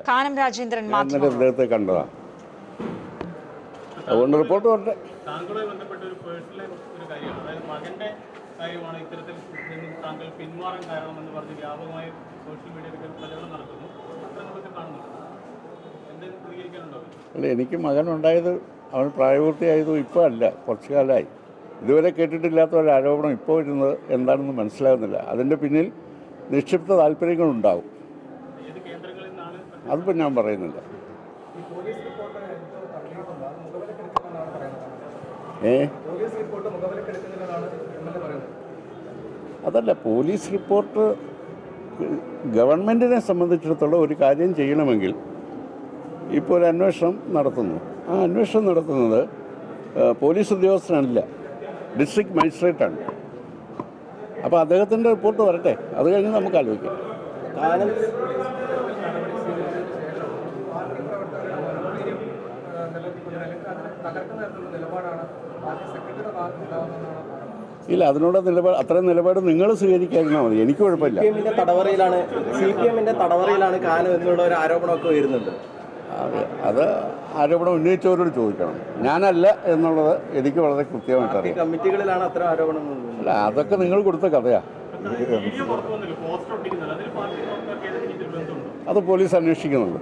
കാനം രാജേന്ദ്രൻ ഞാൻ ഇന്നലെ മാധ്യമങ്ങളോട് അദ്ദേഹത്തെ കണ്ടതാണ് അതുകൊണ്ട് റിപ്പോർട്ട് വരട്ടെ താങ്കളുമായി ബന്ധപ്പെട്ട ഒരു പേഴ്സണൽ ഒരു കാര്യമാണ് അതായത് മകന്റെ കാര്യമാണ് ഇത്തരത്തിൽ നിന്ന് താങ്കൾ പിന്മാറാൻ കാരണമെന്ന് പറഞ്ഞ് വ്യാപകമായി സോഷ്യൽ മീഡിയയിലൊക്കെ പ്രചരണം നടത്തുന്നു അത്ര നമുക്ക് കാണുന്നുണ്ട് എന്തെങ്കിലും പ്രതികരിക്കാനുണ്ടോ അല്ല എനിക്ക് മകനുണ്ടായത് അവൻ പ്രായപൂർത്തിയായതും ഇപ്പോൾ അല്ല കുറച്ചു കാലമായി ഇതുവരെ കേട്ടിട്ടില്ലാത്ത ഒരു ആരോപണം ഇപ്പോൾ ഇരുന്നത് എന്താണെന്ന് മനസ്സിലാകുന്നില്ല അതിൻ്റെ പിന്നിൽ നിക്ഷിപ്ത താല്പര്യങ്ങളുണ്ടാവും ഏത് കേന്ദ്രങ്ങളിൽ നിന്നാണ് അതിപ്പോൾ ഞാൻ പറയുന്നില്ല ഏ അതല്ല പോലീസ് റിപ്പോർട്ട് ഗവൺമെൻറ്റിനെ സംബന്ധിച്ചിടത്തോളം ഒരു കാര്യം ചെയ്യണമെങ്കിൽ ഇപ്പോൾ ഒരു അന്വേഷണം നടത്തുന്നു ആ അന്വേഷണം നടത്തുന്നത് ഏഹ്, പോലീസ് ഉദ്യോഗസ്ഥനല്ല ഡിസ്ട്രിക്ട് മജിസ്ട്രേറ്റാണ് അപ്പോൾ അദ്ദേഹത്തിൻ്റെ റിപ്പോർട്ട് വരട്ടെ അത് കഴിഞ്ഞ് നമുക്ക് ആലോചിക്കാം ഇല്ല അതിനുള്ള നിലപാട് അത്രയും നിലപാട് നിങ്ങൾ സ്വീകരിക്കാതിരുന്നാൽ മതി എനിക്ക് കുഴപ്പമില്ല സി പി എമ്മിന്റെ തടവറയിലാണ് സി പി എമ്മിന്റെ തടവറയിലാണ് കാനം എന്നുള്ള ഒരു ആരോപണമൊക്കെ വരുന്നുണ്ട് അത് അത് ആരോപണം ഉന്നയിച്ചവരോട് ചോദിക്കണം ഞാനല്ല എന്നുള്ളത് എനിക്ക് വളരെ കൃത്യമായിട്ട് ഈ അറിയാം കമ്മിറ്റികളിലാണ് അത്തരം ആരോപണങ്ങൾ വരുന്നത്. അല്ല അതൊക്കെ നിങ്ങൾ കൊടുത്ത കഥയാണ് വീഡിയോ പുറത്തു വന്നല്ലോ പോസ്റ്റർ ഒട്ടിക്കുന്നില്ല അതിൽ പാർട്ടി പ്രവർത്തകർക്ക് ഏതെങ്കിലും രീതിയിൽ ബന്ധമുണ്ടോ അത് പോലീസ് അന്വേഷിക്കുന്നുണ്ട്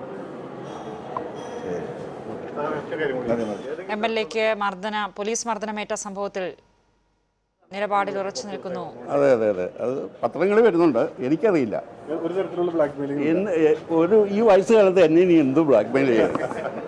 എം എൽ എക്ക് മർദ്ദന പോലീസ് മർദ്ദനമേറ്റ സംഭവത്തിൽ നിലപാടിൽ ഉറച്ചു നിൽക്കുന്നു അതെ അതെ അതെ അത് പത്രങ്ങളിൽ വരുന്നുണ്ട് എനിക്കറിയില്ല ഒരു തരത്തിലുള്ള ബ്ലാക്ക് മെയിലിംഗ് എന്ന് എ- ഒരു ഈ വയസ്സുകാലത്ത് എന്നെ ഇനി എന്ത് ബ്ലാക്ക് മെയിൽ ചെയ്യാം